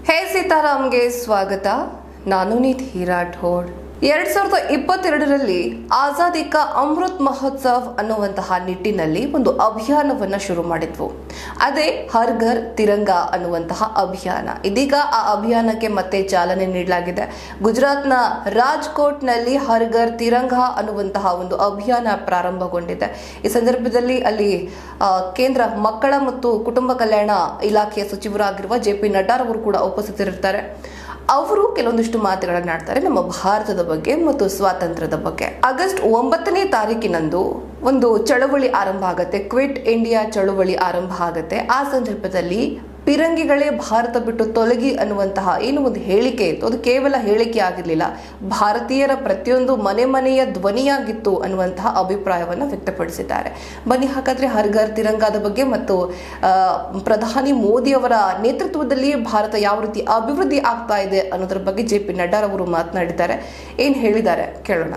ಹೇ ಸೀತಾರಾಮ್ಗೆ ಸ್ವಾಗತ ನಾನು ನಿಧಿ ರಾಠೋಡ್ ಎರಡ್ ಸಾವಿರದ ಇಪ್ಪತ್ತೆರಡರಲ್ಲಿ ಆಜಾದಿ ಕಾ ಅಮೃತ್ ಮಹೋತ್ಸವ್ ಅನ್ನುವಂತಹ ನಿಟ್ಟಿನಲ್ಲಿ ಒಂದು ಅಭಿಯಾನವನ್ನ ಶುರು ಮಾಡಿದ್ವು ಅದೇ ಹರ್ ಘರ್ ತಿರಂಗ ಅನ್ನುವಂತಹ ಅಭಿಯಾನ ಇದೀಗ ಆ ಅಭಿಯಾನಕ್ಕೆ ಮತ್ತೆ ಚಾಲನೆ ನೀಡಲಾಗಿದೆ ಗುಜರಾತ್ನ ರಾಜ್ಕೋಟ್ನಲ್ಲಿ ಹರ್ ಘರ್ ತಿರಂಗ ಅನ್ನುವಂತಹ ಒಂದು ಅಭಿಯಾನ ಪ್ರಾರಂಭಗೊಂಡಿದೆ ಈ ಸಂದರ್ಭದಲ್ಲಿ ಅಲ್ಲಿ ಆ, ಕೇಂದ್ರ ಮಕ್ಕಳ ಮತ್ತು ಕುಟುಂಬ ಕಲ್ಯಾಣ ಇಲಾಖೆಯ ಸಚಿವರಾಗಿರುವ ಜೆ ಪಿ ನಡ್ಡಾರವರು ಕೂಡ ಉಪಸ್ಥಿತರಿರ್ತಾರೆ ಅವರು ಕೆಲವೊಂದಿಷ್ಟು ಮಾತುಗಳನ್ನಾಡ್ತಾರೆ ನಮ್ಮ ಭಾರತದ ಬಗ್ಗೆ ಮತ್ತು ಸ್ವಾತಂತ್ರ್ಯದ ಬಗ್ಗೆ ಆಗಸ್ಟ್ ಒಂಬತ್ತನೇ ತಾರೀಕಿನಂದು ಒಂದು ಚಳವಳಿ ಆರಂಭ ಆಗುತ್ತೆ ಕ್ವಿಟ್ ಇಂಡಿಯಾ ಚಳವಳಿ ಆರಂಭ ಆಗುತ್ತೆ ಆ ಸಂದರ್ಭದಲ್ಲಿ ಪಿರಂಗಿಗಳೇ ಭಾರತ ಬಿಟ್ಟು ತೊಲಗಿ ಅನ್ನುವಂತಹ ಏನು ಒಂದು ಹೇಳಿಕೆ ಇತ್ತು ಅದು ಕೇವಲ ಹೇಳಿಕೆ ಆಗಿರಲಿಲ್ಲ ಭಾರತೀಯರ ಪ್ರತಿಯೊಂದು ಮನೆ ಮನೆಯ ಧ್ವನಿಯಾಗಿತ್ತು ಅನ್ನುವಂತಹ ಅಭಿಪ್ರಾಯವನ್ನು ವ್ಯಕ್ತಪಡಿಸಿದ್ದಾರೆ ಬನ್ನಿ ಹಾಗಾದ್ರೆ ಹರ್ ಘರ್ ತಿರಂಗಾದ ಬಗ್ಗೆ ಮತ್ತು ಆ, ಪ್ರಧಾನಿ ಮೋದಿ ಅವರ ನೇತೃತ್ವದಲ್ಲಿ ಭಾರತ ಯಾವ ರೀತಿ ಅಭಿವೃದ್ಧಿ ಆಗ್ತಾ ಇದೆ ಅನ್ನೋದ್ರ ಬಗ್ಗೆ ಜೆ ಪಿ ನಡ್ಡಾ ಅವರು ಮಾತನಾಡಿದ್ದಾರೆ ಏನ್ ಹೇಳಿದ್ದಾರೆ ಕೇಳೋಣ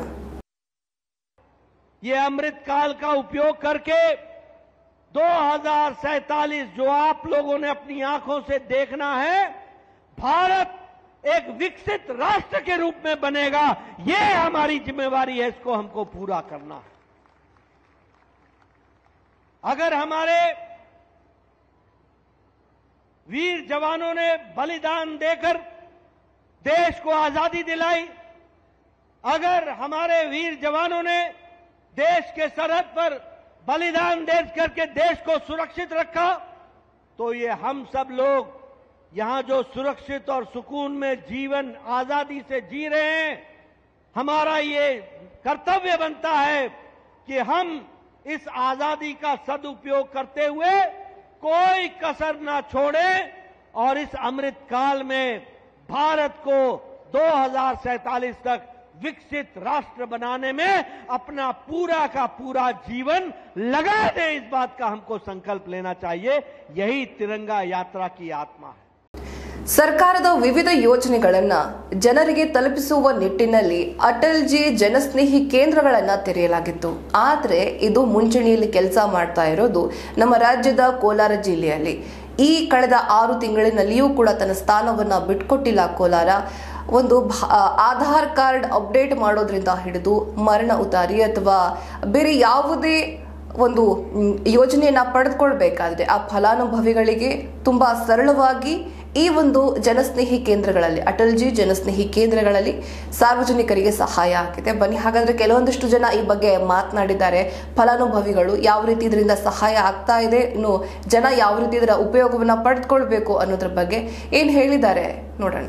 ये अमृत काल का उपयोग करके 2047 जो आप लोगों ने अपनी आंखों से देखना है भारत एक विकसित राष्ट्र के रूप में बनेगा ये हमारी जिम्मेवारी है इसको हमको पूरा करना है अगर हमारे वीर जवानों ने बलिदान देकर देश को आजादी दिलाई अगर हमारे वीर जवानों ने देश के सरहद पर बलिदान दे करके देश को सुरक्षित रखा तो ये हम सब लोग यहां जो सुरक्षित और सुकून में जीवन आजादी से जी रहे हैं हमारा ये कर्तव्य बनता है कि हम इस आजादी का सदुपयोग करते हुए कोई कसर ना छोड़े और इस अमृत काल में भारत को 2047 तक विकसित राष्ट्र बनाने में अपना पूरा का पूरा जीवन लगा दें इस बात का हमको संकल्प लेना चाहिए यही तिरंगा यात्रा की आत्मा है ಸರ್ಕಾರದ ವಿವಿಧ ಯೋಜನೆಗಳನ್ನ ಜನರಿಗೆ ತಲುಪಿಸುವ ನಿಟ್ಟಿನಲ್ಲಿ ಅಟಲ್ ಜಿ ಜನಸ್ನೇಹಿ ಕೇಂದ್ರಗಳನ್ನ ತೆರೆಯಲಾಗಿತ್ತು ಆದ್ರೆ ಇದು ಮುಂಚೂಣಿಯಲ್ಲಿ ಕೆಲಸ ಮಾಡ್ತಾ ಇರೋದು ನಮ್ಮ ರಾಜ್ಯದ ಕೋಲಾರ ಜಿಲ್ಲೆಯಲ್ಲಿ ಈ ಕಳೆದ ಆರು ತಿಂಗಳಿನಲ್ಲಿಯೂ ಕೂಡ ತನ್ನ ಸ್ಥಾನವನ್ನ ಬಿಟ್ಕೊಟ್ಟಿಲ್ಲ ಕೋಲಾರ ಒಂದು ಭಾ- ಆಧಾರ್ ಕಾರ್ಡ್ ಅಪ್ಡೇಟ್ ಮಾಡೋದ್ರಿಂದ ಹಿಡಿದು ಮರಣ ಉತಾರಿ ಅಥವಾ ಬೇರೆ ಯಾವುದೇ ಒಂದು ಮ್, ಯೋಜನೆಯನ್ನ ಪಡೆದುಕೊಳ್ಬೇಕಾದ್ರೆ ಆ ಫಲಾನುಭವಿಗಳಿಗೆ ತುಂಬಾ ಸರಳವಾಗಿ ಈ ಒಂದು ಜನಸ್ನೇಹಿ ಕೇಂದ್ರಗಳಲ್ಲಿ ಅಟಲ್ ಜಿ ಜನಸ್ನೇಹಿ ಕೇಂದ್ರಗಳಲ್ಲಿ ಸಾರ್ವಜನಿಕರಿಗೆ ಸಹಾಯ ಆಗಿದೆ ಬನ್ನಿ ಹಾಗಾದ್ರೆ ಕೆಲವೊಂದಿಷ್ಟು ಜನ ಈ ಬಗ್ಗೆ ಮಾತನಾಡಿದ್ದಾರೆ ಫಲಾನುಭವಿಗಳು ಯಾವ ರೀತಿ ಇದರಿಂದ ಸಹಾಯ ಆಗ್ತಾ ಇದೆ ಇನ್ನು ಜನ ಯಾವ ರೀತಿ ಇದರ ಉಪಯೋಗವನ್ನ ಪಡೆದುಕೊಳ್ಬೇಕು ಅನ್ನೋದ್ರ ಬಗ್ಗೆ ಏನ್ ಹೇಳಿದ್ದಾರೆ ನೋಡೋಣ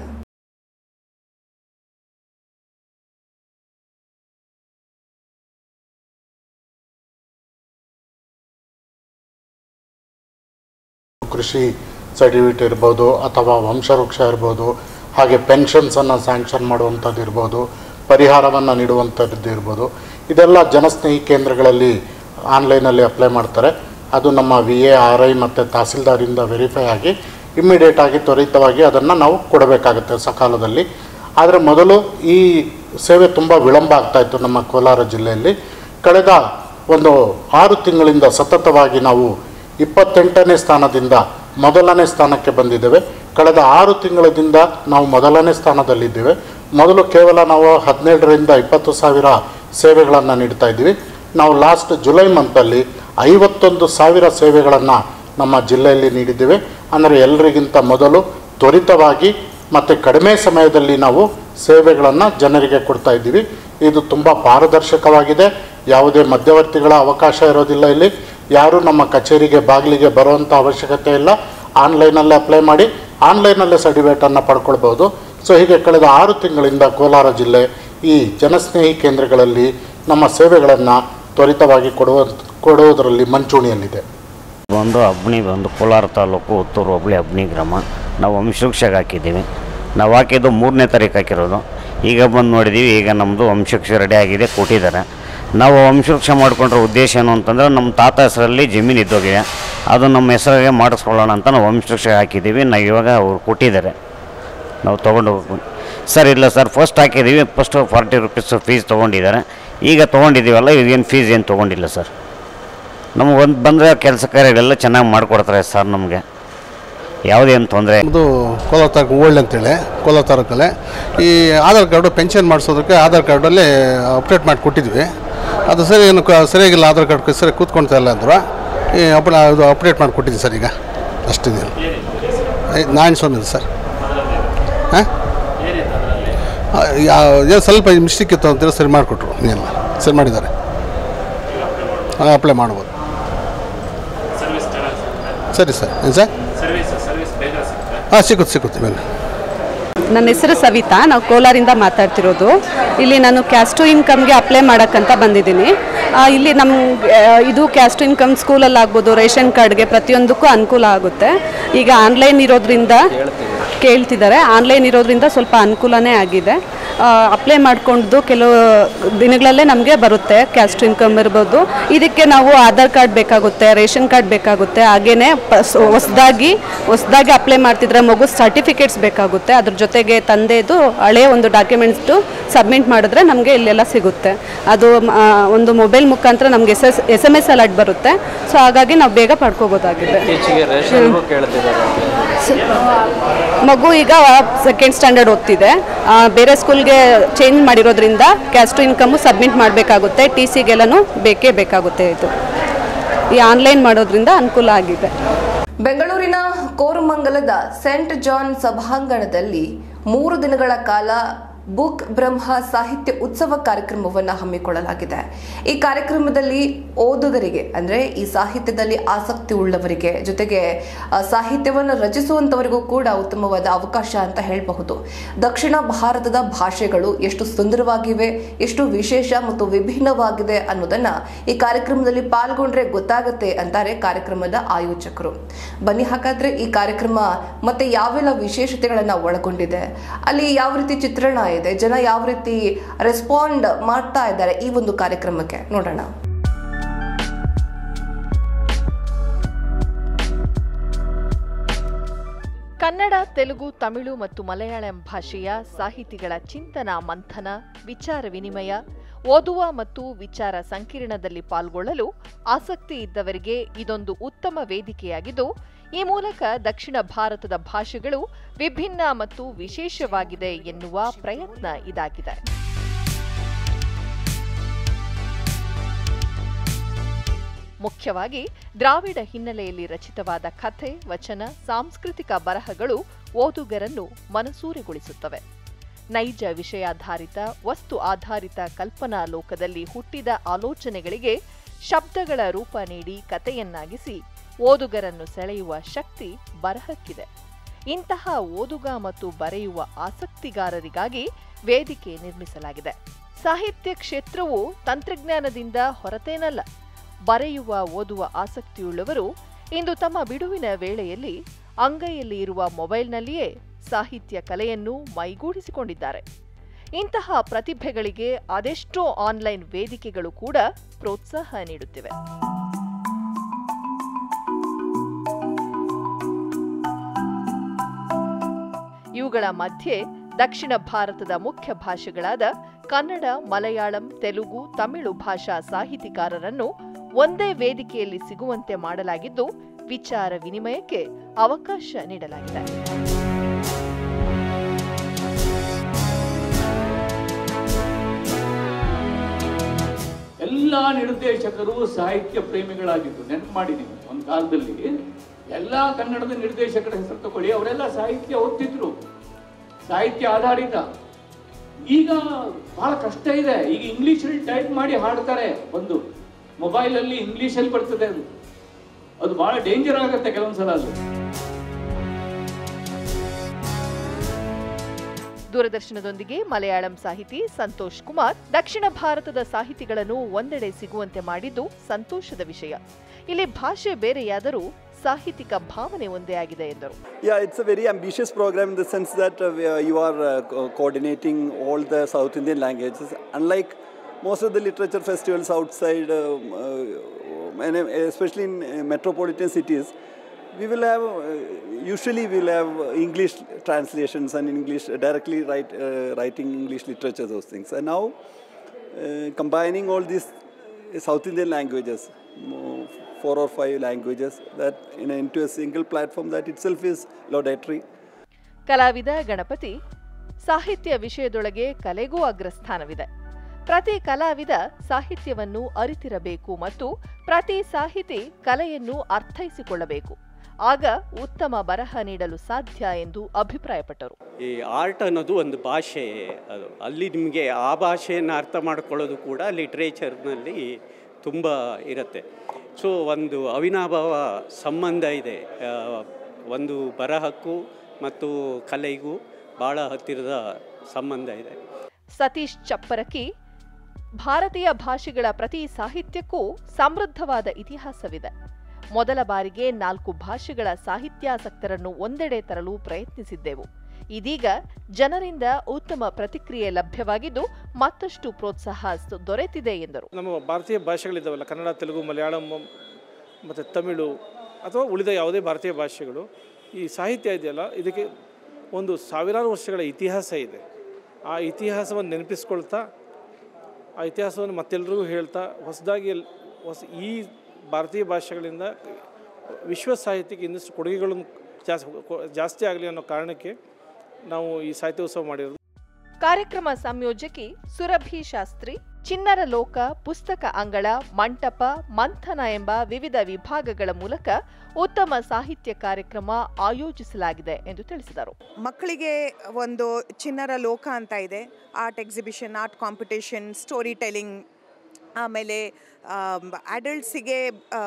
ಕೃಷಿ ಸರ್ಟಿಫಿಕೇಟ್ ಇರ್ಬೋದು ಅಥವಾ ವಂಶವೃಕ್ಷ ಇರ್ಬೋದು ಹಾಗೆ ಪೆನ್ಷನ್ಸನ್ನು ಸ್ಯಾಂಕ್ಷನ್ ಮಾಡುವಂಥದ್ದು ಇರ್ಬೋದು ಪರಿಹಾರವನ್ನು ನೀಡುವಂಥದ್ದು ಇರ್ಬೋದು ಇದೆಲ್ಲ ಜನಸ್ನೇಹಿ ಕೇಂದ್ರಗಳಲ್ಲಿ ಆನ್ಲೈನಲ್ಲಿ ಅಪ್ಲೈ ಮಾಡ್ತಾರೆ ಅದು ನಮ್ಮ ವಿ ಎ ಆರ್ ಐ ಮತ್ತು ತಹಸೀಲ್ದಾರಿಂದ ವೆರಿಫೈ ಆಗಿ ಇಮ್ಮಿಡಿಯೇಟ್ ಆಗಿ ತ್ವರಿತವಾಗಿ ಅದನ್ನು ನಾವು ಕೊಡಬೇಕಾಗುತ್ತೆ ಸಕಾಲದಲ್ಲಿ ಆದರೆ ಮೊದಲು ಈ ಸೇವೆ ತುಂಬ ವಿಳಂಬ ಆಗ್ತಾಯಿತ್ತು ನಮ್ಮ ಕೋಲಾರ ಜಿಲ್ಲೆಯಲ್ಲಿ ಕಳೆದ ಒಂದು ಆರು ತಿಂಗಳಿಂದ ಸತತವಾಗಿ ನಾವು ಇಪ್ಪತ್ತೆಂಟನೇ ಸ್ಥಾನದಿಂದ ಮೊದಲನೇ ಸ್ಥಾನಕ್ಕೆ ಬಂದಿದ್ದೇವೆ ಕಳೆದ ಆರು ತಿಂಗಳಿಂದ ನಾವು ಮೊದಲನೇ ಸ್ಥಾನದಲ್ಲಿದ್ದೇವೆ ಮೊದಲು ಕೇವಲ ನಾವು ಹದಿನೇಳರಿಂದ ಇಪ್ಪತ್ತು ಸಾವಿರ ಸೇವೆಗಳನ್ನು ನೀಡ್ತಾ ಇದ್ವಿ ನಾವು ಲಾಸ್ಟ್ ಜುಲೈ ಮಂತಲ್ಲಿ ಐವತ್ತೊಂದು ಸಾವಿರ ಸೇವೆಗಳನ್ನು ನಮ್ಮ ಜಿಲ್ಲೆಯಲ್ಲಿ ನೀಡಿದ್ದೇವೆ ಅಂದರೆ ಎಲ್ಲರಿಗಿಂತ ಮೊದಲು ತ್ವರಿತವಾಗಿ ಮತ್ತು ಕಡಿಮೆ ಸಮಯದಲ್ಲಿ ನಾವು ಸೇವೆಗಳನ್ನು ಜನರಿಗೆ ಕೊಡ್ತಾ ಇದ್ದೀವಿ ಇದು ತುಂಬ ಪಾರದರ್ಶಕವಾಗಿದೆ ಯಾವುದೇ ಮಧ್ಯವರ್ತಿಗಳ ಅವಕಾಶ ಇರೋದಿಲ್ಲ ಇಲ್ಲಿ ಯಾರು ನಮ್ಮ ಕಚೇರಿಗೆ ಬಾಗಿಲಿಗೆ ಬರುವಂಥ ಅವಶ್ಯಕತೆ ಇಲ್ಲ ಆನ್ಲೈನಲ್ಲೇ ಅಪ್ಲೈ ಮಾಡಿ ಆನ್ಲೈನಲ್ಲೇ ಸರ್ಟಿಫಿಕೇಟನ್ನು ಪಡ್ಕೊಳ್ಬೋದು ಸೊ ಹೀಗೆ ಕಳೆದ ಆರು ತಿಂಗಳಿಂದ ಕೋಲಾರ ಜಿಲ್ಲೆ ಈ ಜನಸ್ನೇಹಿ ಕೇಂದ್ರಗಳಲ್ಲಿ ನಮ್ಮ ಸೇವೆಗಳನ್ನು ತ್ವರಿತವಾಗಿ ಕೊಡುವ ಕೊಡುವುದರಲ್ಲಿ ಮಂಚೂಣಿಯಲ್ಲಿದೆ ಬಂದು ಅಬ್ಣಿ ಬಂದು ಕೋಲಾರ ತಾಲೂಕು ಉತ್ತೂರು ಹೋಬಳಿ ಅಬ್ಣಿ ಗ್ರಾಮ ನಾವು ವಂಶವೃಕ್ಷಗೆ ಹಾಕಿದ್ದೀವಿ ನಾವು ಹಾಕಿದ್ದು ಮೂರನೇ ತಾರೀಕು ಹಾಕಿರೋದು ಈಗ ಬಂದು ನೋಡಿದ್ದೀವಿ ಈಗ ನಮ್ಮದು ವಂಶವೃಕ್ಷ ರೆಡಿ ಆಗಿದೆ ಕೊಟ್ಟಿದ್ದಾರೆ ನಾವು ವಂಶವೃಕ್ಷ ಮಾಡ್ಕೊಂಡ್ರೆ ಉದ್ದೇಶ ಏನು ಅಂತಂದರೆ ನಮ್ಮ ತಾತ ಹೆಸರಲ್ಲಿ ಜಮೀನು ಇದ್ದೋಗಿದೆ ಅದು ನಮ್ಮ ಹೆಸರಿಗೆ ಮಾಡಿಸ್ಕೊಳ್ಳೋಣ ಅಂತ ನಾವು ವಂಶವೃಕ್ಷ ಹಾಕಿದ್ದೀವಿ ನಾವು ಇವಾಗ ಅವ್ರು ಕೊಟ್ಟಿದ್ದಾರೆ ನಾವು ತೊಗೊಂಡು ಹೋಗ್ಬೇಕು ಸರ್ ಇಲ್ಲ ಸರ್ ಫಸ್ಟ್ ಹಾಕಿದ್ದೀವಿ ಫಸ್ಟು ಫಾರ್ಟಿ ರುಪೀಸ್ ಫೀಸ್ ತೊಗೊಂಡಿದ್ದಾರೆ ಈಗ ತೊಗೊಂಡಿದ್ದೀವಲ್ಲ ಇದೇನು ಫೀಸ್ ಏನು ತೊಗೊಂಡಿಲ್ಲ ಸರ್ ನಮಗೆ ಒಂದು ಬಂದರೆ ಕೆಲಸ ಕಾರ್ಯಗಳೆಲ್ಲ ಚೆನ್ನಾಗಿ ಮಾಡಿಕೊಡ್ತಾರೆ ಸರ್ ನಮಗೆ ಯಾವುದೇನು ತೊಂದರೆ ಇದು ಕೋಲಾರ ತಾಲೂಕು ಓಲ್ಡ್ ಅಂತೇಳಿ ಕೋಲಾರ ತಾಲೂಕಲ್ಲೇ ಈ ಆಧಾರ್ ಕಾರ್ಡು ಪೆನ್ಷನ್ ಮಾಡಿಸೋದಕ್ಕೆ ಆಧಾರ್ ಕಾರ್ಡಲ್ಲಿ ಅಪ್ಡೇಟ್ ಮಾಡಿ ಕೊಟ್ಟಿದ್ವಿ ಅದು ಸರಿ ಏನು ಕ- ಸರಿಯಾಗಿಲ್ಲ ಆಧಾರ್ ಕಾರ್ಡ್ ಸರಿ ಕೂತ್ಕೊಳ್ತಾ ಇಲ್ಲ ಅಂದ್ರು ಈ ಅಪ್ ಇದು ಅಪ್ಡೇಟ್ ಮಾಡಿ ಕೊಟ್ಟಿದ್ದೀನಿ ಸರ್ ಈಗ ಅಷ್ಟಿದೆ ನಾರಾಯಣ ಸ್ವಾಮಿ ಇದೆ ಸರ್ ಹಾಂ ಏನು ಸ್ವಲ್ಪ ಮಿಸ್ಟೇಕ್ ಇತ್ತು ಅಂತೇಳಿ ಸರಿ ಮಾಡಿಕೊಟ್ರು ಎಲ್ಲ ಸರಿ ಮಾಡಿದ್ದಾರೆ ಅಪ್ಲೈ ಮಾಡ್ಬೋದು ಸರಿ ಸರ್ ಏನು ಸರ್ ಹಾಂ ಸಿಗುತ್ತೆ ಸಿಗುತ್ತೆ ಮೇಲೆ ನನ್ನ ಹೆಸರು ಸವಿತಾ ನಾವು ಕೋಲಾರಿಂದ ಮಾತಾಡ್ತಿರೋದು ಇಲ್ಲಿ ನಾನು ಕ್ಯಾಸ್ಟು ಇನ್ಕಮ್ಗೆ ಅಪ್ಲೈ ಮಾಡೋಕ್ಕಂತ ಬಂದಿದ್ದೀನಿ ಆ, ಇಲ್ಲಿ ನಮ್ಗೆ ಇದು ಕ್ಯಾಸ್ಟು ಇನ್ಕಮ್ ಸ್ಕೂಲಲ್ಲಿ ಆಗ್ಬೋದು ರೇಷನ್ ಕಾರ್ಡ್ಗೆ ಪ್ರತಿಯೊಂದಕ್ಕೂ ಅನುಕೂಲ ಆಗುತ್ತೆ ಈಗ ಆನ್ಲೈನ್ ಇರೋದ್ರಿಂದ ಕೇಳ್ತಿದ್ದಾರೆ ಆನ್ಲೈನ್ ಇರೋದ್ರಿಂದ ಸ್ವಲ್ಪ ಅನುಕೂಲನೇ ಆಗಿದೆ ಅಪ್ಲೈ ಮಾಡ್ಕೊಂಡು ಕೆಲವು ದಿನಗಳಲ್ಲೇ ನಮಗೆ ಬರುತ್ತೆ ಕ್ಯಾಸ್ಟ್ ಇನ್ಕಮ್ ಇರ್ಬೋದು ಇದಕ್ಕೆ ನಾವು ಆಧಾರ್ ಕಾರ್ಡ್ ಬೇಕಾಗುತ್ತೆ ರೇಷನ್ ಕಾರ್ಡ್ ಬೇಕಾಗುತ್ತೆ ಹಾಗೇನೆ ಹೊಸದಾಗಿ ಹೊಸದಾಗಿ ಅಪ್ಲೈ ಮಾಡ್ತಿದ್ರೆ ಮಗು ಸರ್ಟಿಫಿಕೇಟ್ಸ್ ಬೇಕಾಗುತ್ತೆ ಅದ್ರ ಜೊತೆಗೆ ತಂದೆದು ಹಳೆಯ ಒಂದು ಡಾಕ್ಯುಮೆಂಟ್ಸ್ದು ಸಬ್ಮಿಟ್ ಮಾಡಿದ್ರೆ ನಮಗೆ ಇಲ್ಲೆಲ್ಲ ಸಿಗುತ್ತೆ ಅದು ಆ, ಒಂದು ಮೊಬೈಲ್ ಮುಖಾಂತರ ನಮಗೆ S S S M S alert ಬರುತ್ತೆ ಸೊ ಹಾಗಾಗಿ ನಾವು ಬೇಗ ಪಡ್ಕೋಬೋದಾಗಿದೆ ಇತ್ತೀಚೆಗೆ ರೇಷನ್ಗೂ ಕೇಳ್ತಿದ್ದಾರೆ ಮಗು ಈಗ ಸೆಕೆಂಡ್ ಸ್ಟ್ಯಾಂಡರ್ಡ್ ಓದ್ತಿದೆ ಆ, ಬೇರೆ ಸ್ಕೂಲ್ಗೆ ಚೇಂಜ್ ಮಾಡಿರೋದ್ರಿಂದ ಕ್ಯಾಸ್ಟು ಇನ್ಕಮು ಸಬ್ಮಿಟ್ ಮಾಡಬೇಕಾಗುತ್ತೆ ಟಿ ಸಿಗೆಲ್ಲನೂ ಬೇಕೇ ಬೇಕಾಗುತ್ತೆ ಇದು ಈ ಆನ್ಲೈನ್ ಮಾಡೋದ್ರಿಂದ ಅನುಕೂಲ ಆಗಿದೆ ಬೆಂಗಳೂರಿನ ಕೋರಮಂಗಲದ ಸೆಂಟ್ ಜಾನ್ ಸಭಾಂಗಣದಲ್ಲಿ ಮೂರು ದಿನಗಳ ಕಾಲ ಬುಕ್ ಬ್ರಹ್ಮ ಸಾಹಿತ್ಯ ಉತ್ಸವ ಕಾರ್ಯಕ್ರಮವನ್ನು ಹಮ್ಮಿಕೊಳ್ಳಲಾಗಿದೆ ಈ ಕಾರ್ಯಕ್ರಮದಲ್ಲಿ ಓದುಗರಿಗೆ ಅಂದ್ರೆ ಈ ಸಾಹಿತ್ಯದಲ್ಲಿ ಆಸಕ್ತಿ ಉಳ್ಳವರಿಗೆ ಜೊತೆಗೆ ಆ, ಸಾಹಿತ್ಯವನ್ನು ರಚಿಸುವಂತವರಿಗೂ ಕೂಡ ಉತ್ತಮವಾದ ಅವಕಾಶ ಅಂತ ಹೇಳಬಹುದು ದಕ್ಷಿಣ ಭಾರತದ ಭಾಷೆಗಳು ಎಷ್ಟು ಸುಂದರವಾಗಿವೆ ಎಷ್ಟು ವಿಶೇಷ ಮತ್ತು ವಿಭಿನ್ನವಾಗಿದೆ ಅನ್ನೋದನ್ನ ಈ ಕಾರ್ಯಕ್ರಮದಲ್ಲಿ ಪಾಲ್ಗೊಂಡ್ರೆ ಗೊತ್ತಾಗುತ್ತೆ ಅಂತಾರೆ ಕಾರ್ಯಕ್ರಮದ ಆಯೋಜಕರು ಬನ್ನಿ ಹಾಗಾದ್ರೆ ಈ ಕಾರ್ಯಕ್ರಮ ಮತ್ತೆ ಯಾವೆಲ್ಲ ವಿಶೇಷತೆಗಳನ್ನ ಒಳಗೊಂಡಿದೆ ಅಲ್ಲಿ ಯಾವ ರೀತಿ ಚಿತ್ರಣ ಇದೆ ಜನ ಯಾವ ರೀತಿ ರೆಸ್ಪಾಂಡ್ ಮಾಡ್ತಾ ಇದ್ದಾರೆ ಈ ಒಂದು ಕಾರ್ಯಕ್ರಮಕ್ಕೆ ನೋಡೋಣ ಕನ್ನಡ ತೆಲುಗು ತಮಿಳು ಮತ್ತು ಮಲಯಾಳಂ ಭಾಷೆಯ ಸಾಹಿತಿಗಳ ಚಿಂತನ ಮಂಥನ ವಿಚಾರ ವಿನಿಮಯ ಓದುವ ಮತ್ತು ವಿಚಾರ ಸಂಕಿರಣದಲ್ಲಿ ಪಾಲ್ಗೊಳ್ಳಲು ಆಸಕ್ತಿ ಇದ್ದವರಿಗೆ ಇದೊಂದು ಉತ್ತಮ ವೇದಿಕೆಯಾಗಿದ್ದು ಈ ಮೂಲಕ ದಕ್ಷಿಣ ಭಾರತದ ಭಾಷೆಗಳು ವಿಭಿನ್ನ ಮತ್ತು ವಿಶೇಷವಾಗಿದೆ ಎನ್ನುವ ಪ್ರಯತ್ನ ಇದಾಗಿದೆ ಮುಖ್ಯವಾಗಿ ದ್ರಾವಿಡ ಹಿನ್ನೆಲೆಯಲ್ಲಿ ರಚಿತವಾದ ಕಥೆ ವಚನ ಸಾಂಸ್ಕೃತಿಕ ಬರಹಗಳು ಓದುಗರನ್ನು ಮನಸೂರೆಗೊಳಿಸುತ್ತವೆ ನೈಜ ವಿಷಯಾಧಾರಿತ ವಸ್ತು ಆಧಾರಿತ ಕಲ್ಪನಾ ಲೋಕದಲ್ಲಿ ಹುಟ್ಟಿದ ಆಲೋಚನೆಗಳಿಗೆ ಶಬ್ದಗಳ ರೂಪ ನೀಡಿ ಕಥೆಯನ್ನಾಗಿಸಿ ಓದುಗರನ್ನು ಸೆಳೆಯುವ ಶಕ್ತಿ ಬರಹಕ್ಕಿದೆ ಇಂತಹ ಓದುಗ ಮತ್ತು ಬರೆಯುವ ಆಸಕ್ತಿಗಾರರಿಗಾಗಿ ವೇದಿಕೆ ನಿರ್ಮಿಸಲಾಗಿದೆ ಸಾಹಿತ್ಯ ಕ್ಷೇತ್ರವು ತಂತ್ರಜ್ಞಾನದಿಂದ ಹೊರತೇನಲ್ಲ ಬರೆಯುವ ಓದುವ ಆಸಕ್ತಿಯುಳ್ಳವರು ಇಂದು ತಮ್ಮ ಬಿಡುವಿನ ವೇಳೆಯಲ್ಲಿ ಅಂಗೈಯಲ್ಲಿ ಇರುವ ಮೊಬೈಲ್ನಲ್ಲಿಯೇ ಸಾಹಿತ್ಯ ಕಲೆಯನ್ನು ಮೈಗೂಡಿಸಿಕೊಂಡಿದ್ದಾರೆ ಇಂತಹ ಪ್ರತಿಭೆಗಳಿಗೆ ಅದೆಷ್ಟೋ ಆನ್ಲೈನ್ ವೇದಿಕೆಗಳು ಕೂಡ ಪ್ರೋತ್ಸಾಹ ನೀಡುತ್ತಿವೆ ಇವುಗಳ ಮಧ್ಯೆ ದಕ್ಷಿಣ ಭಾರತದ ಮುಖ್ಯ ಭಾಷೆಗಳಾದ ಕನ್ನಡ ಮಲಯಾಳಂ ತೆಲುಗು ತಮಿಳು ಭಾಷಾ ಸಾಹಿತಿಕಾರರನ್ನು ಒಂದೇ ವೇದಿಕೆಯಲ್ಲಿ ಸಿಗುವಂತೆ ಮಾಡಲಾಗಿದ್ದು ವಿಚಾರ ವಿನಿಮಯಕ್ಕೆ ಅವಕಾಶ ನೀಡಲಾಗಿದೆ ಎಲ್ಲ ನಿರ್ದೇಶಕರು ಸಾಹಿತ್ಯ ಪ್ರೇಮಿಗಳಾಗಿದ್ದು ನೆನಪು ಮಾಡಿ ನೀವು ಒಂದು ಕಾಲದಲ್ಲಿ ಎಲ್ಲ ಕನ್ನಡದ ನಿರ್ದೇಶಕರ ಹೆಸರು ತಗೊಳ್ಳಿ ಅವರೆಲ್ಲ ಸಾಹಿತ್ಯ ಓದ್ತಿದ್ರು ಸಾಹಿತ್ಯ ಆಧಾರಿತ ಈಗ ಬಹಳ ಕಷ್ಟ ಇದೆ ಈಗ ಇಂಗ್ಲಿಷಲ್ಲಿ ಟೈಪ್ ಮಾಡಿ ಹಾಡ್ತಾರೆ ಒಂದು ಮೊಬೈಲಲ್ಲಿ ಇಂಗ್ಲಿಷಲ್ಲಿ ಬರ್ತದೆ ಅದು ಅದು ಬಹಳ ಡೇಂಜರ್ ಆಗುತ್ತೆ ಕೆಲವೊಂದ್ಸಲ ಅದು ದೂರದರ್ಶನದೊಂದಿಗೆ ಮಲಯಾಳಂ ಸಾಹಿತಿ ಸಂತೋಷ್ ಕುಮಾರ್ ದಕ್ಷಿಣ ಭಾರತದ ಸಾಹಿತಿಗಳನ್ನು ಒಂದೆಡೆ ಸಿಗುವಂತೆ ಮಾಡಿದ್ದು ಸಂತೋಷದ ವಿಷಯ ಇಲ್ಲಿ ಭಾಷೆ ಬೇರೆಯಾದರೂ ಸಾಹಿತಿಕ ಭಾವನೆ ಒಂದೇ ಆಗಿದೆ ಎಂದರು Yeah, it's a very ambitious program in the sense that uh, we are- you are uh, co- coordinating all the South Indian languages. Unlike most of the literature festivals outside, um, uh, and uh, especially in uh, metropolitan cities, we will have uh, usually we'll have English translations and English directly write, uh, writing English literature, those things. And now uh, combining all these South Indian languages, mo- four or five languages that in, into a single platform that itself is laudatory. ಕಲಾವಿದ ಗಣಪತಿ ಸಾಹಿತ್ಯ ವಿಷಯದೊಳಗೆ ಕಲೆಗೂ ಅಗ್ರಸ್ಥಾನವಿದೆ ಪ್ರತಿ ಕಲಾವಿದ ಸಾಹಿತ್ಯವನ್ನು ಅರಿತಿರಬೇಕು ಮತ್ತು ಪ್ರತಿ ಸಾಹಿತಿ ಕಲೆಯನ್ನು ಅರ್ಥೈಸಿಕೊಳ್ಳಬೇಕು ಆಗ ಉತ್ತಮ ಬರಹ ನೀಡಲು ಸಾಧ್ಯ ಎಂದು ಅಭಿಪ್ರಾಯಪಟ್ಟರು ಈ ಆರ್ಟ್ ಅನ್ನೋದು ಒಂದು ಭಾಷೆ ಅದು ಅಲ್ಲಿ ನಿಮಗೆ ಆ ಭಾಷೆಯನ್ನು ಅರ್ಥ ಮಾಡ್ಕೊಳ್ಳೋದು ಕೂಡ ಲಿಟ್ರೇಚರ್ನಲ್ಲಿ ತುಂಬ ಇರುತ್ತೆ ಸೊ ಒಂದು ಅವಿನಾಭಾವ ಸಂಬಂಧ ಇದೆ ಆ, ಒಂದು ಬರಹಕ್ಕೂ ಮತ್ತು ಕಲೆಗೂ ಭಾಳ ಹತ್ತಿರದ ಸಂಬಂಧ ಇದೆ ಸತೀಶ್ ಚಪ್ಪರಕಿ ಭಾರತೀಯ ಭಾಷೆಗಳ ಪ್ರತಿ ಸಾಹಿತ್ಯಕ್ಕೂ ಸಮೃದ್ಧವಾದ ಇತಿಹಾಸವಿದೆ ಮೊದಲ ಬಾರಿಗೆ ನಾಲ್ಕು ಭಾಷೆಗಳ ಸಾಹಿತ್ಯಾಸಕ್ತರನ್ನು ಒಂದೆಡೆ ತರಲು ಪ್ರಯತ್ನಿಸಿದ್ದೆವು ಇದೀಗ ಜನರಿಂದ ಉತ್ತಮ ಪ್ರತಿಕ್ರಿಯೆ ಲಭ್ಯವಾಗಿದ್ದು ಮತ್ತಷ್ಟು ಪ್ರೋತ್ಸಾಹ ಸ- ದೊರೆತಿದೆ ಎಂದರು ನಮ್ಮ ಭಾರತೀಯ ಭಾಷೆಗಳಿದ್ದಾವಲ್ಲ ಕನ್ನಡ ತೆಲುಗು ಮಲಯಾಳಂ ಮತ್ತು ತಮಿಳು ಅಥವಾ ಉಳಿದ ಯಾವುದೇ ಭಾರತೀಯ ಭಾಷೆಗಳು ಈ ಸಾಹಿತ್ಯ ಇದೆಯಲ್ಲ ಇದಕ್ಕೆ ಒಂದು ಸಾವಿರಾರು ವರ್ಷಗಳ ಇತಿಹಾಸ ಇದೆ ಆ ಇತಿಹಾಸವನ್ನು ನೆನಪಿಸ್ಕೊಳ್ತಾ ಆ ಇತಿಹಾಸವನ್ನು ಮತ್ತೆಲ್ಲರಿಗೂ ಹೇಳ್ತಾ ಹೊಸದಾಗಿ ಎಲ್- ಹೊಸ ಈ ಭಾರತೀಯ ಭಾಷೆಗಳಿಂದ ವಿಶ್ವ ಸಾಹಿತ್ಯಕ್ಕೆ ಇನ್ನಷ್ಟು ಕೊಡುಗೆಗಳನ್ನು ಜಾಸ್ತಿ ಜಾಸ್ತಿ ಆಗಲಿ ಅನ್ನೋ ಕಾರಣಕ್ಕೆ ನಾವು ಈ ಸಾಹಿತ್ಯೋತ್ಸವ ಮಾಡಿರೋದು ಕಾರ್ಯಕ್ರಮ ಸಂಯೋಜಕಿ ಸುರಭಿ ಶಾಸ್ತ್ರಿ ಚಿನ್ನರ ಲೋಕ ಪುಸ್ತಕ ಅಂಗಳ ಮಂಟಪ ಮಂಥನ ಎಂಬ ವಿವಿಧ ವಿಭಾಗಗಳ ಮೂಲಕ ಉತ್ತಮ ಸಾಹಿತ್ಯ ಕಾರ್ಯಕ್ರಮ ಆಯೋಜಿಸಲಾಗಿದೆ ಎಂದು ತಿಳಿಸಿದರು ಮಕ್ಕಳಿಗೆ ಒಂದು ಚಿನ್ನರ ಲೋಕ ಅಂತ ಇದೆ art exhibition art competition story telling ಆಮೇಲೆ ಅಡಲ್ಟ್ಸಿಗೆ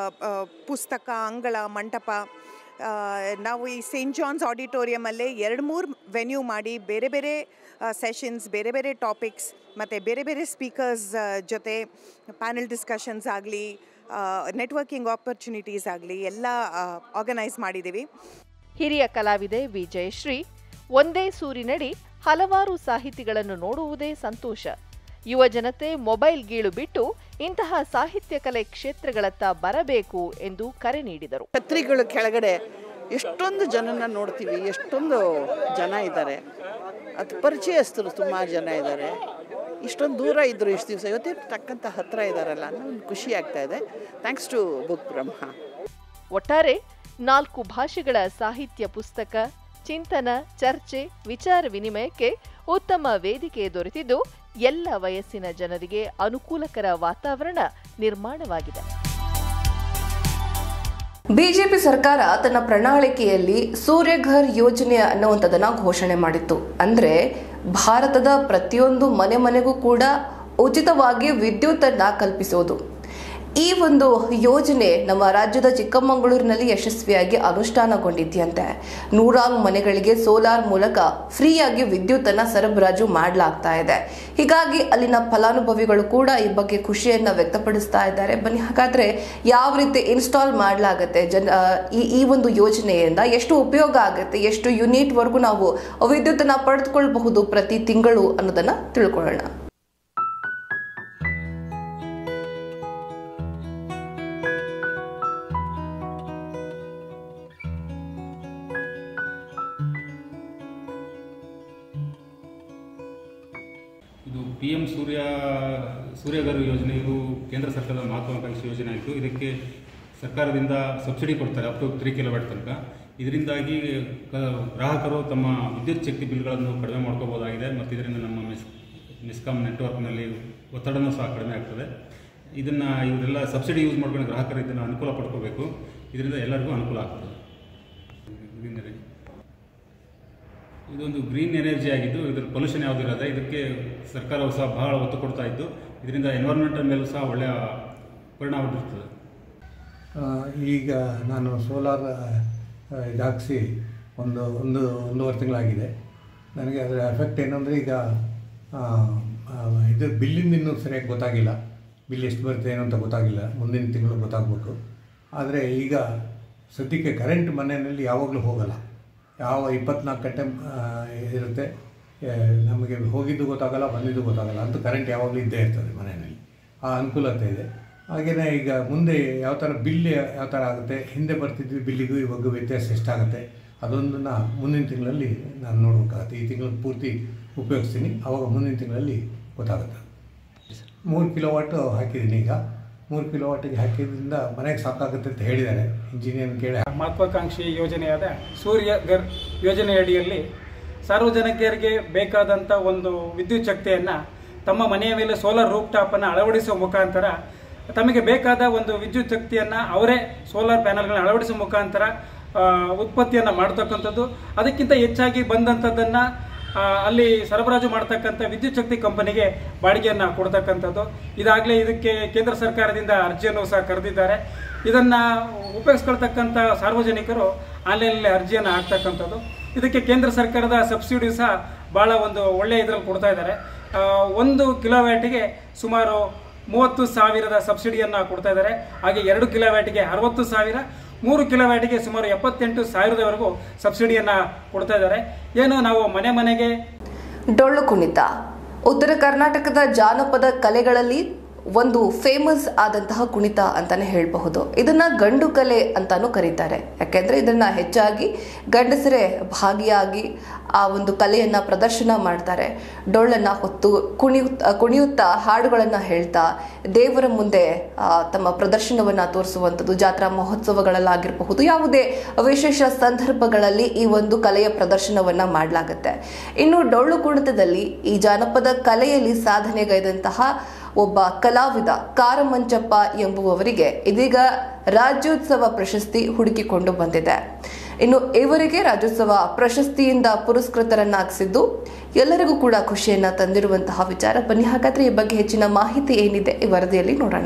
ಪುಸ್ತಕ ಅಂಗಳ ಮಂಟಪ ಆ, ನಾವು ಈ ಸೇಂಟ್ ಜಾನ್ಸ್ ಆಡಿಟೋರಿಯಮಲ್ಲೇ ಎರಡು ಮೂರು ವೆನ್ಯೂ ಮಾಡಿ ಬೇರೆ ಬೇರೆ ಸೆಷನ್ಸ್ ಬೇರೆ ಬೇರೆ ಟಾಪಿಕ್ಸ್ ಮತ್ತು ಬೇರೆ ಬೇರೆ ಸ್ಪೀಕರ್ಸ್ ಜೊತೆ ಪ್ಯಾನೆಲ್ ಡಿಸ್ಕಷನ್ಸ್ ಆಗಲಿ ನೆಟ್ವರ್ಕಿಂಗ್ ಆಪರ್ಚುನಿಟೀಸ್ ಆಗಲಿ ಎಲ್ಲ ಆರ್ಗನೈಸ್ ಮಾಡಿದ್ದೀವಿ ಹಿರಿಯ ಕಲಾವಿದೆ ವಿ ಜಯಶ್ರೀ ಒಂದೇ ಸೂರಿನಡಿ ಹಲವಾರು ಸಾಹಿತಿಗಳನ್ನು ನೋಡುವುದೇ ಸಂತೋಷ ಯುವ ಜನತೆ ಮೊಬೈಲ್ ಗೀಳು ಬಿಟ್ಟು ಇಂತಹ ಸಾಹಿತ್ಯ ಕಲೆ ಕ್ಷೇತ್ರಗಳತ್ತ ಬರಬೇಕು ಎಂದು ಕರೆ ನೀಡಿದರು ಛತ್ರಿಗಳ ಕೆಳಗಡೆ ಎಷ್ಟೊಂದು ಜನನ ನೋಡ್ತೀವಿ ಎಷ್ಟೊಂದು ಜನ ಇದ್ದಾರೆ ಅದು ಪರಿಚಯಸ್ಥರು ಸುಮಾರು ಜನ ಇದ್ದಾರೆ ಇಷ್ಟೊಂದು ದೂರ ಇದ್ದರು ಇಷ್ಟು ದಿವಸ ಇವತ್ತೇ ತಕ್ಕಂಥ ಹತ್ತಿರ ಇದ್ದಾರಲ್ಲ ಅನ್ನೋ ಒಂದು ಖುಷಿ ಆಗ್ತಾ ಇದೆ ಥ್ಯಾಂಕ್ಸ್ ಟು ಬುಕ್ ಬ್ರಹ್ಮ ಒಟ್ಟಾರೆ ನಾಲ್ಕು ಭಾಷೆಗಳ ಸಾಹಿತ್ಯ ಪುಸ್ತಕ ಚಿಂತನ ಚರ್ಚೆ ವಿಚಾರ ವಿನಿಮಯಕ್ಕೆ ಉತ್ತಮ ವೇದಿಕೆ ದೊರೆತಿದ್ದು ಎಲ್ಲ ವಯಸ್ಸಿನ ಜನರಿಗೆ ಅನುಕೂಲಕರ ವಾತಾವರಣ ನಿರ್ಮಾಣವಾಗಿದೆ ಬಿಜೆಪಿ ಸರ್ಕಾರ ತನ್ನ ಪ್ರಣಾಳಿಕೆಯಲ್ಲಿ ಸೂರ್ಯಘರ್ ಯೋಜನೆ ಅನ್ನುವಂಥದ್ದನ್ನ ಘೋಷಣೆ ಮಾಡಿತ್ತು ಅಂದ್ರೆ ಭಾರತದ ಪ್ರತಿಯೊಂದು ಮನೆ ಮನೆಗೂ ಕೂಡ ಉಚಿತವಾಗಿ ವಿದ್ಯುತ್ತನ್ನ ಕಲ್ಪಿಸೋದು ಈ ಒಂದು ಯೋಜನೆ ನಮ್ಮ ರಾಜ್ಯದ ಚಿಕ್ಕಮಗಳೂರಿನಲ್ಲಿ ಯಶಸ್ವಿಯಾಗಿ ಅನುಷ್ಠಾನಗೊಂಡಿದೆಯಂತೆ ನೂರಾರು ಮನೆಗಳಿಗೆ ಸೋಲಾರ್ ಮೂಲಕ ಫ್ರೀಯಾಗಿ ವಿದ್ಯುತ್ತನ್ನ ಸರಬರಾಜು ಮಾಡಲಾಗ್ತಾ ಇದೆ ಹೀಗಾಗಿ ಅಲ್ಲಿನ ಫಲಾನುಭವಿಗಳು ಕೂಡ ಈ ಬಗ್ಗೆ ಖುಷಿಯನ್ನ ವ್ಯಕ್ತಪಡಿಸ್ತಾ ಇದ್ದಾರೆ ಬನ್ನಿ ಹಾಗಾದ್ರೆ ಯಾವ ರೀತಿ ಇನ್ಸ್ಟಾಲ್ ಮಾಡಲಾಗುತ್ತೆ ಜನ ಆ, ಈ ಈ ಒಂದು ಯೋಜನೆಯಿಂದ ಎಷ್ಟು ಉಪಯೋಗ ಆಗುತ್ತೆ ಎಷ್ಟು ಯೂನಿಟ್ ವರೆಗೂ ನಾವು ವಿದ್ಯುತ್ತನ್ನ ಪಡೆದುಕೊಳ್ಳಬಹುದು ಪ್ರತಿ ತಿಂಗಳು ಅನ್ನೋದನ್ನ ತಿಳ್ಕೊಳ್ಳೋಣ ಇದು ಪಿ ಎಂ ಸೂರ್ಯ ಸೂರ್ಯಘರ್ ಯೋಜನೆ ಇದು ಕೇಂದ್ರ ಸರ್ಕಾರದ ಮಹತ್ವಾಕಾಂಕ್ಷಿ ಯೋಜನೆ ಆಯಿತು ಇದಕ್ಕೆ ಸರ್ಕಾರದಿಂದ ಸಬ್ಸಿಡಿ ಕೊಡ್ತಾರೆ ಅಪ್ ಟು ತ್ರೀ ಕಿಲೋವ್ಯಾಟ್ ತನಕ ಇದರಿಂದಾಗಿ ಕ- ಗ್ರಾಹಕರು ತಮ್ಮ ವಿದ್ಯುತ್ ಶಕ್ತಿ ಬಿಲ್ಗಳನ್ನು ಕಡಿಮೆ ಮಾಡ್ಕೋಬೋದಾಗಿದೆ ಮತ್ತು ಇದರಿಂದ ನಮ್ಮ ಮಿಸ್ ಮಿಸ್ಕಾಮ್ ನೆಟ್ವರ್ಕ್ನಲ್ಲಿ ಒತ್ತಡನೂ ಸಹ ಕಡಿಮೆ ಆಗ್ತದೆ ಇದನ್ನು ಇವರೆಲ್ಲ ಸಬ್ಸಿಡಿ ಯೂಸ್ ಮಾಡ್ಕೊಂಡು ಗ್ರಾಹಕರು ಇದನ್ನು ಅನುಕೂಲ ಪಡ್ಕೋಬೇಕು ಇದರಿಂದ ಎಲ್ಲರಿಗೂ ಅನುಕೂಲ ಆಗ್ತದೆ Green energy. ಇದೊಂದು ಗ್ರೀನ್ ಎನರ್ಜಿ ಆಗಿದ್ದು ಇದ್ರ ಪೊಲ್ಯೂಷನ್ ಯಾವುದು ಇರೋದೆ ಇದಕ್ಕೆ ಸರ್ಕಾರವು ಸಹ ಬಹಳ ಒತ್ತು ಕೊಡ್ತಾ ಇದ್ದು ಇದರಿಂದ ಎನ್ವೈರ್ಮೆಂಟಲ್ ಮೇಲೂ ಸಹ ಒಳ್ಳೆಯ ಪರಿಣಾಮ ಬೀರ್ತದೆ ಆ, ಈಗ ನಾನು ಸೋಲಾರ್ ಇದಾಗಿಸಿ ಒಂದು ಒಂದು ಒಂದೂವರೆ ತಿಂಗಳಾಗಿದೆ ನನಗೆ ಅದರ ಎಫೆಕ್ಟ್ ಏನಂದರೆ ಈಗ ಆ, ಆ, ಇದು ಬಿಲ್ಲಿಂದ ಇನ್ನೂ ಸರಿಯಾಗಿ ಗೊತ್ತಾಗಿಲ್ಲ ಬಿಲ್ ಎಷ್ಟು ಬರುತ್ತೆ ಏನು ಅಂತ ಗೊತ್ತಾಗಿಲ್ಲ ಮುಂದಿನ ತಿಂಗಳು ಗೊತ್ತಾಗಬೇಕು ಆದರೆ ಈಗ ಸದ್ಯಕ್ಕೆ ಕರೆಂಟ್ ಮನೆಯಲ್ಲಿ ಯಾವಾಗಲೂ ಹೋಗಲ್ಲ ಯಾವ ಇಪ್ಪತ್ನಾಲ್ಕು ಗಂಟೆ ಆ, ಇರುತ್ತೆ ಆ, ನಮಗೆ ಹೋಗಿದ್ದು ಗೊತ್ತಾಗಲ್ಲ ಬಂದಿದ್ದು ಗೊತ್ತಾಗಲ್ಲ ಅಂತೂ ಕರೆಂಟ್ ಯಾವಾಗಲೂ ಇದ್ದೇ ಇರ್ತದೆ ಮನೆಯಲ್ಲಿ ಆ ಅನುಕೂಲತೆ ಇದೆ ಹಾಗೆಯೇ ಈಗ ಮುಂದೆ ಯಾವ ಥರ ಬಿಲ್ ಯಾವ ಥರ ಆಗುತ್ತೆ ಹಿಂದೆ ಬರ್ತಿದ್ವಿ ಬಿಲ್ಲಿಗೂ ಇವಾಗ ವ್ಯತ್ಯಾಸ ಎಷ್ಟಾಗುತ್ತೆ ಅದೊಂದನ್ನು ಮುಂದಿನ ತಿಂಗಳಲ್ಲಿ ನಾನು ನೋಡಬೇಕಾಗತ್ತೆ ಈ ತಿಂಗಳು ಪೂರ್ತಿ ಉಪಯೋಗಿಸ್ತೀನಿ ಆವಾಗ ಮುಂದಿನ ತಿಂಗಳಲ್ಲಿ ಗೊತ್ತಾಗುತ್ತೆ ಮೂರು ಕಿಲೋ ವಾಟು ಹಾಕಿದ್ದೀನಿ ಈಗ ಮೂರು ಕಿಲೋ ವಾಟಿಗೆ ಹಾಕಿದ್ರಿಂದ ಮನೆಗೆ ಸಾಕಾಗುತ್ತೆ ಅಂತ ಹೇಳಿದ್ದಾರೆ ಇಂಜಿನಿಯರ್ ಕೇಳಿ ಮಹತ್ವಾಕಾಂಕ್ಷಿ ಯೋಜನೆಯಾದ ಸೂರ್ಯ ಗರ್ ಯೋಜನೆಯಡಿಯಲ್ಲಿ ಸಾರ್ವಜನಿಕರಿಗೆ ಬೇಕಾದಂಥ ಒಂದು ವಿದ್ಯುತ್ ಶಕ್ತಿಯನ್ನು ತಮ್ಮ ಮನೆಯ ಮೇಲೆ ಸೋಲಾರ್ ರೂಪ್ ಟಾಪನ್ನು ಅಳವಡಿಸುವ ಮುಖಾಂತರ ತಮಗೆ ಬೇಕಾದ ಒಂದು ವಿದ್ಯುತ್ ಶಕ್ತಿಯನ್ನು ಅವರೇ ಸೋಲಾರ್ ಪ್ಯಾನಲ್ಗಳನ್ನ ಅಳವಡಿಸುವ ಮುಖಾಂತರ ಉತ್ಪತ್ತಿಯನ್ನು ಮಾಡ್ತಕ್ಕಂಥದ್ದು ಅದಕ್ಕಿಂತ ಹೆಚ್ಚಾಗಿ ಬಂದಂಥದ್ದನ್ನು ಅಲ್ಲಿ ಸರಬರಾಜು ಮಾಡ್ತಕ್ಕಂಥ ವಿದ್ಯುತ್ ಶಕ್ತಿ ಕಂಪನಿಗೆ ಬಾಡಿಗೆಯನ್ನು ಕೊಡ್ತಕ್ಕಂಥದ್ದು ಇದಾಗಲೇ ಇದಕ್ಕೆ ಕೇಂದ್ರ ಸರ್ಕಾರದಿಂದ ಅರ್ಜಿಯನ್ನು ಸಹ ಕರೆದಿದ್ದಾರೆ ಇದನ್ನು ಉಪಯೋಗಿಸ್ಕೊಳ್ತಕ್ಕಂಥ ಸಾರ್ವಜನಿಕರು ಆನ್ಲೈನಲ್ಲಿ ಅರ್ಜಿಯನ್ನು ಹಾಕ್ತಕ್ಕಂಥದ್ದು ಇದಕ್ಕೆ ಕೇಂದ್ರ ಸರ್ಕಾರದ ಸಬ್ಸಿಡಿ ಸಹ ಭಾಳ ಒಂದು ಒಳ್ಳೆಯ ಇದರಲ್ಲಿ ಕೊಡ್ತಾ ಇದ್ದಾರೆ ಆ, ಒಂದು ಕಿಲೋವ್ಯಾಟಿಗೆ ಸುಮಾರು ಮೂವತ್ತು ಸಾವಿರದ ಸಬ್ಸಿಡಿಯನ್ನು ಕೊಡ್ತಾ ಇದ್ದಾರೆ ಹಾಗೆ ಎರಡು ಕಿಲೋವ್ಯಾಟಿಗೆ ಅರವತ್ತು ಸಾವಿರ ಮೂರು ಕಿಲೋವ್ಯಾಟಿಗೆ ಸುಮಾರು ಎಪ್ಪತ್ತೆಂಟು ಸಾವಿರದವರೆಗೂ ಸಬ್ಸಿಡಿಯನ್ನು ಕೊಡ್ತಾ ಇದ್ದಾರೆ ಏನು ನಾವು ಮನೆ ಮನೆಗೆ ಡೊಳ್ಳು ಕುಣಿತ ಉತ್ತರ ಕರ್ನಾಟಕದ ಜಾನಪದ ಕಲೆಗಳಲ್ಲಿ ಒಂದು ಫೇಮಸ್ ಆದಂತಹ ಕುಣಿತ ಅಂತಾನೆ ಹೇಳಬಹುದು ಇದನ್ನ ಗಂಡು ಕಲೆ ಅಂತಾನು ಕರೀತಾರೆ ಯಾಕೆಂದ್ರೆ ಇದನ್ನ ಹೆಚ್ಚಾಗಿ ಗಂಡಸರೇ ಭಾಗಿಯಾಗಿ ಆ ಒಂದು ಕಲೆಯನ್ನ ಪ್ರದರ್ಶನ ಮಾಡ್ತಾರೆ ಡೊಳ್ಳನ್ನ ಹೊತ್ತು ಕುಣಿಯುತ್ತಾ ಕುಣಿಯುತ್ತಾ ಹಾಡುಗಳನ್ನ ಹೇಳ್ತಾ ದೇವರ ಮುಂದೆ ಆ, ತಮ್ಮ ಪ್ರದರ್ಶನವನ್ನ ತೋರಿಸುವಂಥದ್ದು ಜಾತ್ರಾ ಮಹೋತ್ಸವಗಳಲ್ಲಾಗಿರಬಹುದು ಯಾವುದೇ ವಿಶೇಷ ಸಂದರ್ಭಗಳಲ್ಲಿ ಈ ಒಂದು ಕಲೆಯ ಪ್ರದರ್ಶನವನ್ನ ಮಾಡಲಾಗುತ್ತೆ ಇನ್ನು ಡೊಳ್ಳು ಕುಣಿತದಲ್ಲಿ ಈ ಜಾನಪದ ಕಲೆಯಲ್ಲಿ ಸಾಧನೆಗೈದಂತಹ ಒಬ್ಬ ಕಲಾವಿದ ಕಾರಮಂಚಪ್ಪ ಎಂಬುವವರಿಗೆ ಇದೀಗ ರಾಜ್ಯೋತ್ಸವ ಪ್ರಶಸ್ತಿ ಹುಡುಕಿಕೊಂಡು ಬಂದಿದೆ ಇನ್ನು ಇವರಿಗೆ ರಾಜ್ಯೋತ್ಸವ ಪ್ರಶಸ್ತಿಯಿಂದ ಪುರಸ್ಕೃತರನ್ನಾಗಿಸಿದ್ದು ಎಲ್ಲರಿಗೂ ಕೂಡ ಖುಷಿಯನ್ನ ತಂದಿರುವಂತಹ ವಿಚಾರ ಬನ್ನಿ ಹಾಗಾದ್ರೆ ಈ ಬಗ್ಗೆ ಹೆಚ್ಚಿನ ಮಾಹಿತಿ ಏನಿದೆ ಈ ವರದಿಯಲ್ಲಿ ನೋಡೋಣ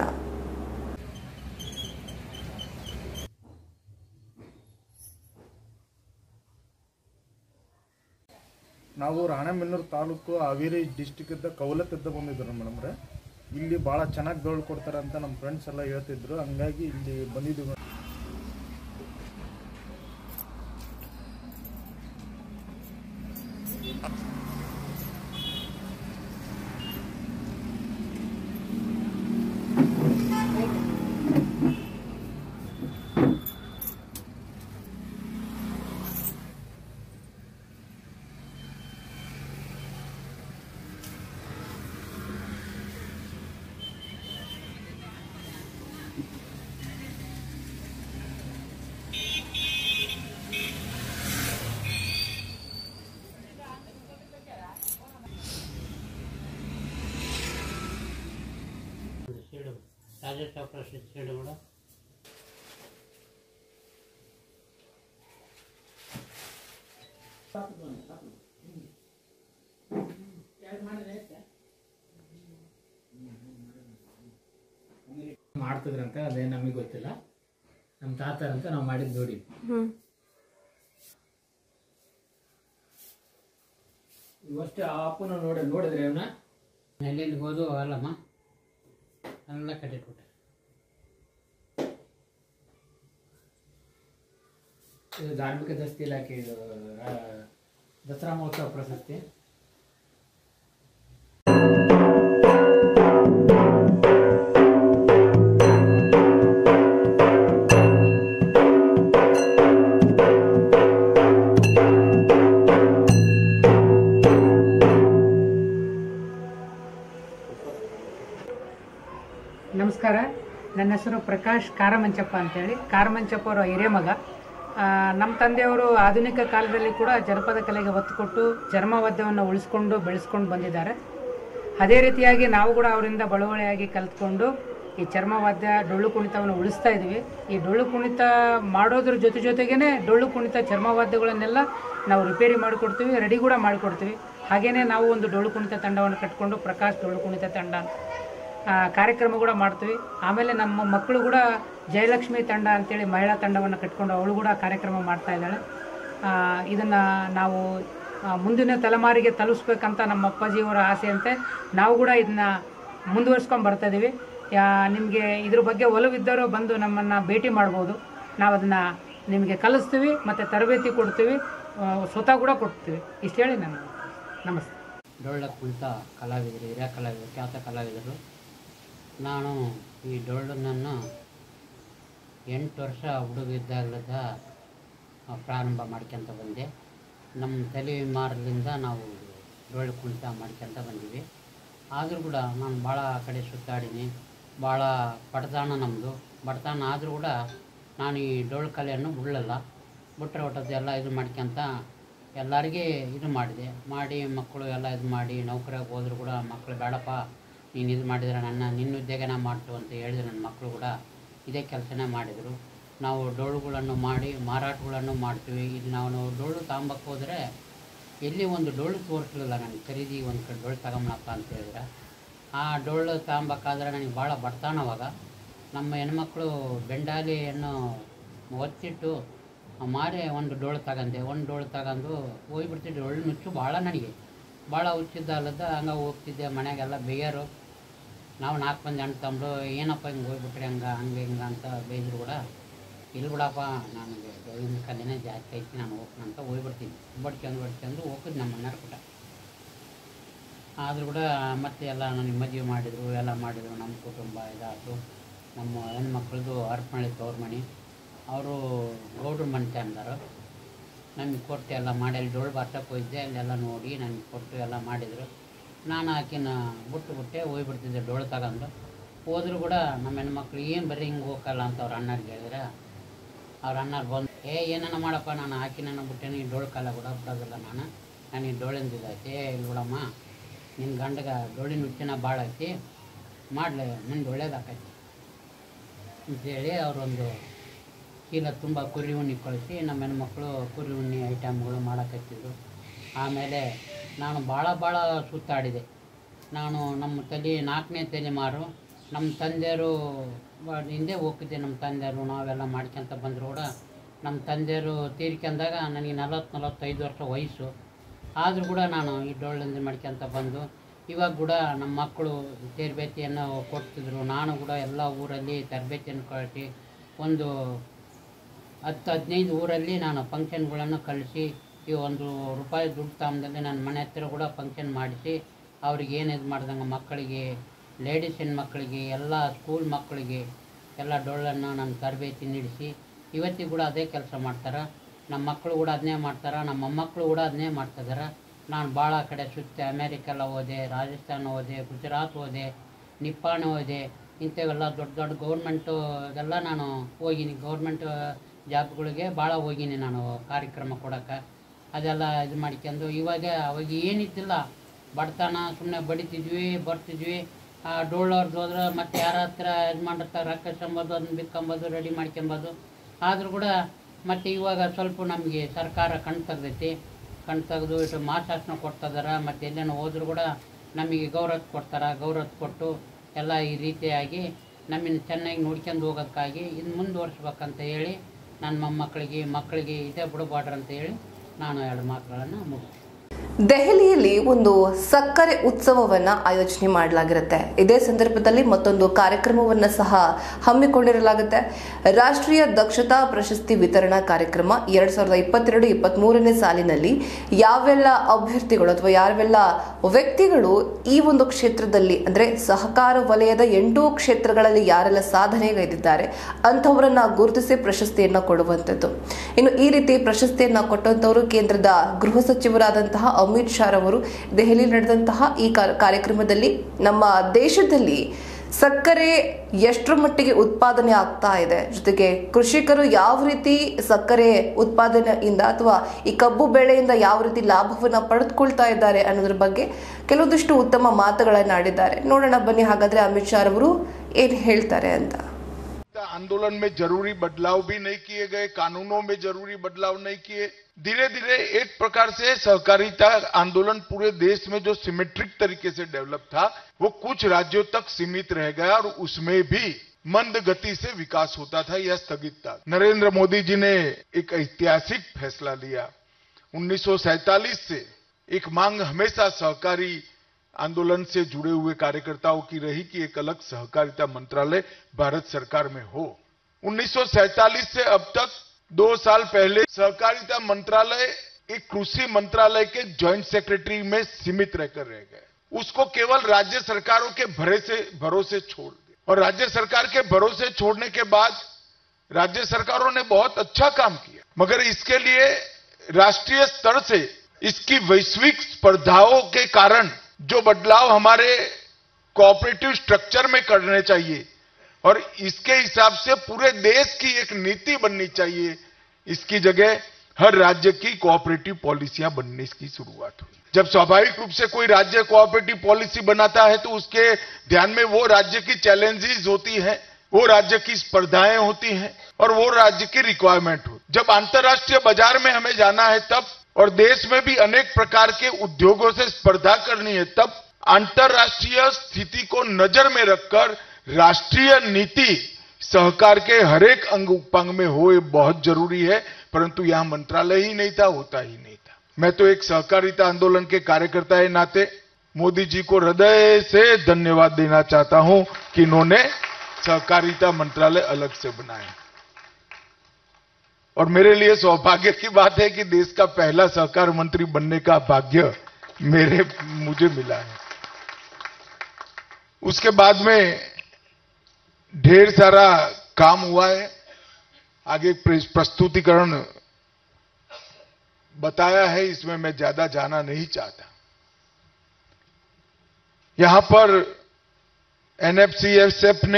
ನಾವು ರಾಣೆಬೆನ್ನೂರು ತಾಲೂಕು ಹಾವೇರಿ ಡಿಸ್ಟಿಕ್ಕಿಂದ ಕೌಲತ್ತಿದ್ದ ಬಂದಿದ್ರು ಮೇಡಮ್ರೆ ಇಲ್ಲಿ ಭಾಳ ಚೆನ್ನಾಗಿ ಡೋಳು ಕೊಡ್ತಾರೆ ಅಂತ ನಮ್ಮ ಫ್ರೆಂಡ್ಸ್ ಎಲ್ಲ ಹೇಳ್ತಿದ್ರು ಹಂಗಾಗಿ ಇಲ್ಲಿ ಬಂದಿದ್ದೀವಿ ರಾಜ್ಯೋತ್ಸವ ಪ್ರಶಸ್ತಿ ಹೇಳಿ ಮೇಡಮ್ ಮಾಡ್ತಿದ್ರಂತೆ ಅದೇ ನಮಗೆ ಗೊತ್ತಿಲ್ಲ ನಮ್ಮ ತಾತರಂತ ನಾವು ಮಾಡಿದ್ದು ನೋಡಿ ಇವಷ್ಟೇ ಆ ಅಪ್ಪನ ನೋಡಿ ನೋಡಿದ್ರೆ ಅವನ ಎಲ್ಲಿಂದ ಹೋದು ಅಲ್ಲಮ್ಮ ಎಲ್ಲ ಕಟ್ಟಿಟ್ಬಿಟ್ಟೆ ಇದು ಧಾರ್ಮಿಕ ದಸ್ತಿ ಇಲಾಖೆ ಇದು ಆ, ದಸರಾ ಮಹೋತ್ಸವ ಪ್ರಶಸ್ತಿ ನಮಸ್ಕಾರ ನನ್ನ ಹೆಸರು ಪ್ರಕಾಶ್ ಕಾರಮಂಚಪ್ಪ ಅಂತೇಳಿ ಕಾರಮಂಚಪ್ಪ ಅವರ ಹಿರಿಯ ಮಗ ಆ, ನಮ್ಮ ತಂದೆಯವರು ಆಧುನಿಕ ಕಾಲದಲ್ಲಿ ಕೂಡ ಜನಪದ ಕಲೆಗೆ ಒತ್ತು ಕೊಟ್ಟು ಚರ್ಮವಾದ್ಯವನ್ನು ಉಳಿಸ್ಕೊಂಡು ಬೆಳೆಸ್ಕೊಂಡು ಬಂದಿದ್ದಾರೆ ಅದೇ ರೀತಿಯಾಗಿ ನಾವು ಕೂಡ ಅವರಿಂದ ಬಳುವಳಿಯಾಗಿ ಕಲಿತ್ಕೊಂಡು ಈ ಚರ್ಮವಾದ್ಯ ಡೊಳ್ಳು ಕುಣಿತವನ್ನು ಉಳಿಸ್ತಾ ಇದ್ವಿ ಈ ಡೊಳ್ಳು ಕುಣಿತ ಮಾಡೋದ್ರ ಜೊತೆ ಜೊತೆಗೇನೆ ಡೊಳ್ಳು ಕುಣಿತ ಚರ್ಮವಾದ್ಯಗಳನ್ನೆಲ್ಲ ನಾವು ರಿಪೇರಿ ಮಾಡಿಕೊಡ್ತೀವಿ ರೆಡಿ ಕೂಡ ಮಾಡಿಕೊಡ್ತೀವಿ ಹಾಗೇನೇ ನಾವು ಒಂದು ಡೊಳ್ಳು ಕುಣಿತ ತಂಡವನ್ನು ಕಟ್ಕೊಂಡು ಪ್ರಕಾಶ್ ಡೊಳ್ಳು ಕುಣಿತ ತಂಡ ಅಂತ ಆ, ಕಾರ್ಯಕ್ರಮ ಕೂಡ ಮಾಡ್ತೀವಿ ಆಮೇಲೆ ನಮ್ಮ ಮಕ್ಕಳು ಕೂಡ ಜಯಲಕ್ಷ್ಮಿ ತಂಡ ಅಂತೇಳಿ ಮಹಿಳಾ ತಂಡವನ್ನು ಕಟ್ಕೊಂಡು ಅವಳು ಕೂಡ ಕಾರ್ಯಕ್ರಮ ಮಾಡ್ತಾ ಇದ್ದಾಳೆ ಇದನ್ನು ನಾವು ಆ, ಮುಂದಿನ ತಲೆಮಾರಿಗೆ ತಲುಪಿಸ್ಬೇಕಂತ ನಮ್ಮ ಅಪ್ಪಾಜಿಯವರ ಆಸೆಯಂತೆ ನಾವು ಕೂಡ ಇದನ್ನ ಮುಂದುವರ್ಸ್ಕೊಂಡು ಬರ್ತಾ ಇದ್ದೀವಿ ನಿಮಗೆ ಇದ್ರ ಬಗ್ಗೆ ಒಲವಿದ್ದರೂ ಬಂದು ನಮ್ಮನ್ನು ಭೇಟಿ ಮಾಡ್ಬೋದು ನಾವು ಅದನ್ನು ನಿಮಗೆ ಕಲಿಸ್ತೀವಿ ಮತ್ತು ತರಬೇತಿ ಕೊಡ್ತೀವಿ ಆ, ಸ್ವತಃ ಕೂಡ ಕೊಡ್ತೀವಿ ಇಷ್ಟು ಹೇಳಿ ನಾನು ನಮಸ್ತೆ ಡೊಳ್ಳ ಕುಳಿತ ಕಲಾವಿದರು ಹಿರಿಯ ಕಲಾವಿದರು ಖ್ಯಾತ ಕಲಾವಿದರು ನಾನು ಈ ಡೊಳ್ಳನನ್ನು ಎಂಟು ವರ್ಷ ಹುಡುಗಿದ್ದಾಗಲದ ಪ್ರಾರಂಭ ಮಾಡ್ಕೊತ ಬಂದೆ ನಮ್ಮ ತಲೆಮಾರದಿಂದ ನಾವು ಡೊಳ್ಳು ಕುಣಿತ ಮಾಡ್ಕೊತ ಬಂದೀವಿ ಆದರೂ ಕೂಡ ನಾನು ಭಾಳ ಕಡೆ ಸುತ್ತಾಡೀನಿ ಭಾಳ ಬಡತನ ನಮ್ಮದು ಬಡತನ ಆದರೂ ಕೂಡ ನಾನು ಈ ಡೊಳ್ಳು ಕಲೆಯನ್ನು ಬಿಡಲಿಲ್ಲ ಬಿಟ್ಟರೆ ಒಟ್ಟದ್ದೆಲ್ಲ ಇದು ಮಾಡ್ಕೊಂತ ಎಲ್ಲರಿಗೆ ಇದು ಮಾಡಿದೆ ಮಾಡಿ ಮಕ್ಕಳು ಎಲ್ಲ ಇದು ಮಾಡಿ ನೌಕರಿಗೆ ಹೋದ್ರು ಕೂಡ ಮಕ್ಕಳು ಬೇಡಪ್ಪ ನೀನು ಇದು ಮಾಡಿದರೆ ನನ್ನ ನಿನ್ನ ಉದ್ಯೋಗನ ಮಾಡ್ತು ಅಂತ ಹೇಳಿದ್ರೆ ನನ್ನ ಮಕ್ಕಳು ಕೂಡ ಇದೇ ಕೆಲಸನೇ ಮಾಡಿದರು ನಾವು ಡೊಳ್ಳುಗಳನ್ನು ಮಾಡಿ ಮಾರಾಟಗಳನ್ನು ಮಾಡ್ತೀವಿ ಇದು ನಾವು ಡೊಳ್ಳು ತಗೊಂಬಕ್ಕೆ ಹೋದರೆ ಎಲ್ಲಿ ಒಂದು ಡೊಳ್ಳು ತೋರಿಸಲಿಲ್ಲ ನನಗೆ ಖರೀದಿ ಒಂದು ಕಡೆ ಡೊಳ್ಳು ತಗೊಂಬಳಪ್ಪ ಅಂತ ಹೇಳಿದ್ರೆ ಆ ಡೊಳ್ಳು ತಗೊಂಬೇಕಾದ್ರೆ ನನಗೆ ಭಾಳ ಬಡತನವಾಗ ನಮ್ಮ ಹೆಣ್ಮಕ್ಳು ಬೆಂಡಾಲಿಯನ್ನು ಒತ್ತಿಟ್ಟು ಮಾರಿ ಒಂದು ಡೊಳ್ಳು ತಗಂದೆ ಒಂದು ಡೊಳ್ಳು ತಗೊಂಡು ಹೋಗ್ಬಿಡ್ತಿದ್ದೆ ಡೊಳ್ಳು ನುಚ್ಚು ಭಾಳ ನನಗೆ ಭಾಳ ಹುಚ್ಚಿದ್ದ ಅಲ್ಲದ ಹಂಗೆ ಹೋಗ್ತಿದ್ದೆ ಮನೆಗೆಲ್ಲ ಬೇಯರು ನಾವು ನಾಲ್ಕು ಮಂದಿ ಅಣ್ಣ ತಮ್ಮರು ಏನಪ್ಪ ಹಿಂಗೆ ಹೋಗ್ಬಿಟ್ರೆ ಹಂಗೆ ಹಂಗೆ ಹಿಂಗೆ ಅಂತ ಬೈದ್ರು ಕೂಡ ಇಲ್ಲಿ ಬಿಡಪ್ಪ ನನಗೆ ಡೊಳ್ಳಿನ ಕಲೆನೇ ಜಾಸ್ತಿ ಐತಿ ನಾನು ಹೋಗ್ತೀನಿ ಅಂತ ಹೋಗ್ಬಿಡ್ತೀನಿ ಬಡ್ಕೊಂಡು ಬಡ್ಕೊಂಡು ಹೋಗಿದ್ದು ನಮ್ಮ ಮನೆಯವ್ರ ಕೂಡ ಆದರೂ ಕೂಡ ಮತ್ತೆ ಎಲ್ಲ ನನಗೆ ಮದುವೆ ಮಾಡಿದರು ಎಲ್ಲ ಮಾಡಿದರು ನಮ್ಮ ಕುಟುಂಬ ಇದಾಯಿತು ನಮ್ಮ ಹೆಣ್ಮಕ್ಳದ್ದು ಅರ್ಪಣೆ ತವ್ರ ಮನೆ ಅವರು ಗೌಡ್ರ ಮನೆ ಅಂದರು ನಮಗೆ ಕೊಟ್ಟು ಎಲ್ಲ ಮಾಡಿ ಅಲ್ಲಿ ಡೊಳ್ಳು ಬಾರ್ಸಕ್ಕೆ ಹೋಗಿದ್ದೆ ಅಲ್ಲೆಲ್ಲ ನೋಡಿ ನನಗೆ ಕೊಟ್ಟು ಎಲ್ಲ ಮಾಡಿದರು ನಾನು ಆಕಿನ ಬಿಟ್ಟು ಬಿಟ್ಟೆ ಹೋಗ್ಬಿಡ್ತಿದ್ದೆ ಡೊಳ್ಳು ತಗೊಂಡು ಹೋದ್ರು ಕೂಡ ನಮ್ಮ ಹೆಣ್ಮಕ್ಳು ಏನು ಬರೀ ಹಿಂಗೆ ಹೋಗಲ್ಲ ಅಂತ ಅವ್ರ ಅಣ್ಣರಿಗೆ ಹೇಳಿದ್ರೆ ಅವ್ರ ಅಣ್ಣರು ಬಂದು ಏ ಏನನ್ನ ಮಾಡಪ್ಪ ನಾನು ಆಕಿನ ಬಿಟ್ಟೇನೆ ಈ ಡೊಳ್ಳು ಕಾಲ ಕೂಡ ಬಿಡೋದಿಲ್ಲ ನಾನು ನನಗೆ ಡೊಳ್ಳಿಂದ ಇದೈತೆ ಏ ಇಲ್ಲಿ ಬಿಡಮ್ಮ ನಿನ್ನ ಗಂಡಗ ಡೊಳ್ಳಿನ ಹುಚ್ಚಿನ ಭಾಳ ಐತಿ ಮಾಡಲಿ ನಿಂದು ಒಳ್ಳೇದಾಕೈತಿ ಅಂತೇಳಿ ಅವರೊಂದು ಚೀಲ ತುಂಬ ಕುರಿ ಉಣ್ಣಿ ಕಳಿಸಿ ನಮ್ಮ ಹೆಣ್ಮಕ್ಳು ಕುರಿ ಉಣ್ಣಿ ಐಟಮ್ಗಳು ಮಾಡಕತ್ತಿದ್ರು ಆಮೇಲೆ ನಾನು ಭಾಳ ಭಾಳ ಸುತ್ತಾಡಿದೆ ನಾನು ನಮ್ಮ ತಲೆ ನಾಲ್ಕನೇ ತಲೆಮಾರು ನಮ್ಮ ತಂದೆಯರು ಬ- ಹಿಂದೆ ಹೋಗ್ತಿದ್ದೆ ನಮ್ಮ ತಂದೆಯರು ನಾವೆಲ್ಲ ಮಾಡ್ಕೊಂತ ಬಂದರು ಕೂಡ ನಮ್ಮ ತಂದೆಯರು ತೀರ್ಕೊಂಡಾಗ ನನಗೆ ನಲವತ್ತು ನಲವತ್ತೈದು ವರ್ಷ ವಯಸ್ಸು ಆದರೂ ಕೂಡ ನಾನು ಈ ಡೊಳ್ಳಿಂದ ಮಾಡ್ಕೊಂತ ಬಂದು ಇವಾಗ ಕೂಡ ನಮ್ಮ ಮಕ್ಕಳು ತರಬೇತಿಯನ್ನು ಕೊಡ್ತಿದ್ರು ನಾನು ಕೂಡ ಎಲ್ಲ ಊರಲ್ಲಿ ತರಬೇತಿಯನ್ನು ಕಳಿಸಿ ಒಂದು ಹತ್ತು ಹದಿನೈದು ಊರಲ್ಲಿ ನಾನು ಫಂಕ್ಷನ್ಗಳನ್ನು ಕಳಿಸಿ ಈ ಒಂದು ರೂಪಾಯಿ ದುಡ್ಡು ತಗೊಂಡಲ್ಲಿ ನನ್ನ ಮನೆ ಹತ್ತಿರ ಕೂಡ ಫಂಕ್ಷನ್ ಮಾಡಿಸಿ ಅವ್ರಿಗೆ ಏನು ಇದು ಮಾಡ್ದಂಗೆ ಮಕ್ಕಳಿಗೆ ಲೇಡೀಸ್ ಹೆಣ್ಮಕ್ಳಿಗೆ ಎಲ್ಲ ಸ್ಕೂಲ್ ಮಕ್ಕಳಿಗೆ ಎಲ್ಲ ಡೊಳ್ಳನ್ನು ನಾನು ತರಬೇತಿ ನೀಡಿಸಿ ಇವತ್ತಿಗೂ ಕೂಡ ಅದೇ ಕೆಲಸ ಮಾಡ್ತಾರೆ ನಮ್ಮ ಮಕ್ಕಳು ಕೂಡ ಅದನ್ನೇ ಮಾಡ್ತಾರೆ ನಮ್ಮ ಮೊಮ್ಮಕ್ಕಳು ಕೂಡ ಅದನ್ನೇ ಮಾಡ್ತಿದ್ದಾರೆ ನಾನು ಭಾಳ ಕಡೆ ಸುತ್ತೆ ಅಮೇರಿಕೆಲ್ಲ ಹೋದೆ ರಾಜಸ್ಥಾನ ಹೋದೆ ಗುಜರಾತ್ ಹೋದೆ ನಿಪ್ಪಾಣ ಹೋದೆ ಇಂಥವೆಲ್ಲ ದೊಡ್ಡ ದೊಡ್ಡ ಗೌರ್ಮೆಂಟು ಎಲ್ಲ ನಾನು ಹೋಗಿನಿ ಗೌರ್ಮೆಂಟ್ ಜಾಬ್ಗಳಿಗೆ ಭಾಳ ಹೋಗಿನಿ ನಾನು ಕಾರ್ಯಕ್ರಮ ಕೊಡೋಕ್ಕೆ ಅದೆಲ್ಲ ಇದು ಮಾಡ್ಕೊಂಡು ಇವಾಗ ಅವಾಗ ಏನಿದ್ದಿಲ್ಲ ಬಡತನ ಸುಮ್ಮನೆ ಬಡಿತಿದ್ವಿ ಬರ್ತಿದ್ವಿ ಆ ಡೋಳವ್ರದ್ದು ಹೋದ್ರೆ ಮತ್ತೆ ಯಾರ ಹತ್ರ ಇದು ಮಾಡಿರ್ತಾರೆ ರೊಕ್ಕ ಸಂಬೋದು ಅದನ್ನ ಬಿಕ್ಕೊಂಬೋದು ರೆಡಿ ಮಾಡ್ಕೊಂಬೋದು ಆದರೂ ಕೂಡ ಮತ್ತು ಇವಾಗ ಸ್ವಲ್ಪ ನಮಗೆ ಸರ್ಕಾರ ಕಣ್ ತೆಗ್ದೈತಿ ಕಣ್ ತೆಗೆದು ಇಟ್ಟು ಮಾಸಾಸನ ಕೊಡ್ತಿದಾರೆ ಮತ್ತು ಎಲ್ಲೇನೋ ಹೋದ್ರು ಕೂಡ ನಮಗೆ ಗೌರವ ಕೊಡ್ತಾರೆ ಗೌರವ ಕೊಟ್ಟು ಎಲ್ಲ ಈ ರೀತಿಯಾಗಿ ನಮ್ಮನ್ನು ಚೆನ್ನಾಗಿ ನೋಡ್ಕೊಂಡು ಹೋಗೋದಕ್ಕಾಗಿ ಇದು ಮುಂದುವರ್ಸ್ಬೇಕಂತ ಹೇಳಿ ನನ್ನ ಮೊಮ್ಮಕ್ಕಳಿಗೆ ಮಕ್ಕಳಿಗೆ ಇದೇ ಬಿಡಬಾರ್ದು ಅಂತ ಹೇಳಿ ನಾನು ಎರಡು ಮಾತುಗಳನ್ನು ಮುಗಿಸ್ತೀನಿ ದೆಹಲಿಯಲ್ಲಿ ಒಂದು ಸಕ್ಕರೆ ಉತ್ಸವವನ್ನ ಆಯೋಜನೆ ಮಾಡಲಾಗಿರುತ್ತೆ ಇದೇ ಸಂದರ್ಭದಲ್ಲಿ ಮತ್ತೊಂದು ಕಾರ್ಯಕ್ರಮವನ್ನ ಸಹ ಹಮ್ಮಿಕೊಂಡಿರಲಾಗುತ್ತೆ ರಾಷ್ಟ್ರೀಯ ದಕ್ಷತಾ ಪ್ರಶಸ್ತಿ ವಿತರಣಾ ಕಾರ್ಯಕ್ರಮ ಎರಡ್ ಸಾವಿರದ ಇಪ್ಪತ್ತೆರಡು ಇಪ್ಪತ್ತ್ ಮೂರನೇ ಸಾಲಿನಲ್ಲಿ ಯಾವೆಲ್ಲ ಅಭ್ಯರ್ಥಿಗಳು ಅಥವಾ ಯಾವೆಲ್ಲ ವ್ಯಕ್ತಿಗಳು ಈ ಒಂದು ಕ್ಷೇತ್ರದಲ್ಲಿ ಅಂದ್ರೆ ಸಹಕಾರ ವಲಯದ ಎಂಟು ಕ್ಷೇತ್ರಗಳಲ್ಲಿ ಯಾರೆಲ್ಲ ಸಾಧನೆಗೈದಿದ್ದಾರೆ ಅಂಥವರನ್ನ ಗುರುತಿಸಿ ಪ್ರಶಸ್ತಿಯನ್ನ ಕೊಡುವಂಥದ್ದು ಇನ್ನು ಈ ರೀತಿ ಪ್ರಶಸ್ತಿಯನ್ನ ಕೊಟ್ಟಂತವರು ಕೇಂದ್ರದ ಗೃಹ ಸಚಿವರಾದಂತಹ ಅಮಿತ್ ಶಾ ರವರು ದೆಹಲಿ ನಡೆದಂತಹ ಈ ಕಾ- ಕಾರ್ಯಕ್ರಮದಲ್ಲಿ ನಮ್ಮ ದೇಶದಲ್ಲಿ ಸಕ್ಕರೆ ಎಷ್ಟರ ಮಟ್ಟಿಗೆ ಉತ್ಪಾದನೆ ಆಗ್ತಾ ಇದೆ ಜೊತೆಗೆ ಕೃಷಿಕರು ಯಾವ ರೀತಿ ಸಕ್ಕರೆ ಉತ್ಪಾದನೆಯಿಂದ ಅಥವಾ ಈ ಕಬ್ಬು ಬೆಳೆಯಿಂದ ಯಾವ ರೀತಿ ಲಾಭವನ್ನ ಪಡೆದುಕೊಳ್ತಾ ಇದ್ದಾರೆ ಅನ್ನೋದ್ರ ಬಗ್ಗೆ ಕೆಲವೊಂದಿಷ್ಟು ಉತ್ತಮ ಮಾತುಗಳನ್ನ ಆಡಿದ್ದಾರೆ ನೋಡೋಣ ಬನ್ನಿ ಹಾಗಾದ್ರೆ ಅಮಿತ್ ಶಾ ರವರು ಏನ್ ಹೇಳ್ತಾರೆ ಅಂತ आंदोलन में जरूरी बदलाव भी नहीं किए गए कानूनों में जरूरी बदलाव नहीं किए धीरे धीरे एक प्रकार से सहकारिता आंदोलन पूरे देश में जो सिमेट्रिक तरीके से डेवलप था वो कुछ राज्यों तक सीमित रह गया और उसमें भी मंद गति से विकास होता था या स्थगित था नरेंद्र मोदी जी ने एक ऐतिहासिक फैसला लिया 1947 से एक मांग हमेशा सहकारी आंदोलन से जुड़े हुए कार्यकर्ताओं की रही कि एक अलग सहकारिता मंत्रालय भारत सरकार में हो 1947 से अब तक दो साल पहले सहकारिता मंत्रालय एक कृषि मंत्रालय के ज्वाइंट सेक्रेटरी में सीमित रहकर रह गए उसको केवल राज्य सरकारों के भरोसे भरोसे छोड़ दिया और राज्य सरकार के भरोसे छोड़ने के बाद राज्य सरकारों ने बहुत अच्छा काम किया मगर इसके लिए राष्ट्रीय स्तर से इसकी वैश्विक स्पर्धाओं के कारण जो बदलाव हमारे कोऑपरेटिव स्ट्रक्चर में करने चाहिए और इसके हिसाब से पूरे देश की एक नीति बननी चाहिए इसकी जगह हर राज्य की कोऑपरेटिव पॉलिसियां बनने की शुरुआत हुई जब स्वाभाविक रूप से कोई राज्य कोऑपरेटिव पॉलिसी बनाता है तो उसके ध्यान में वो राज्य की चैलेंजेस होती है वो राज्य की स्पर्धाएं होती हैं और वो राज्य की रिक्वायरमेंट हो जब अंतर्राष्ट्रीय बाजार में हमें जाना है तब और देश में भी अनेक प्रकार के उद्योगों से स्पर्धा करनी है तब अंतर्राष्ट्रीय स्थिति को नजर में रखकर राष्ट्रीय नीति सहकार के हरेक अंग उपांग में हो ये बहुत जरूरी है परंतु यहां मंत्रालय ही नहीं था होता ही नहीं था मैं तो एक सहकारिता आंदोलन के कार्यकर्ता के नाते मोदी जी को हृदय से धन्यवाद देना चाहता हूं कि इन्होंने सहकारिता मंत्रालय अलग से बनाया और मेरे लिए सौभाग्य की बात है कि देश का पहला सहकार मंत्री बनने का भाग्य मेरे मुझे मिला है उसके बाद में ढेर सारा काम हुआ है आगे प्र- प्रस्तुतिकरण बताया है इसमें मैं ज्यादा जाना नहीं चाहता यहां पर एनएफसीएसएफ ने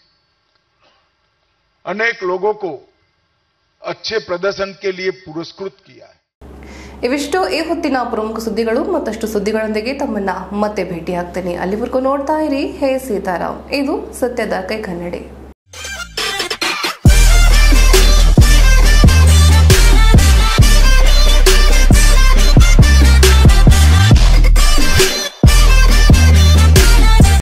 अनेक लोगों को अच्छे प्रदर्शन के लिए पुरस्कृत किया है ಇವಿಷ್ಟು ಈ ಹೊತ್ತಿನ ಪ್ರಮುಖ ಸುದ್ದಿಗಳು ಮತ್ತಷ್ಟು ಸುದ್ದಿಗಳೊಂದಿಗೆ ತಮ್ಮನ್ನ ಮತ್ತೆ ಭೇಟಿ ಆಗ್ತೇನೆ ಅಲ್ಲಿವರೆಗೂ ನೋಡ್ತಾ ಇರಿ ಹೇ ಸೀತಾರಾಮ್ ಇದು ಸತ್ಯದ ಕೈ ಕನ್ನಡಿ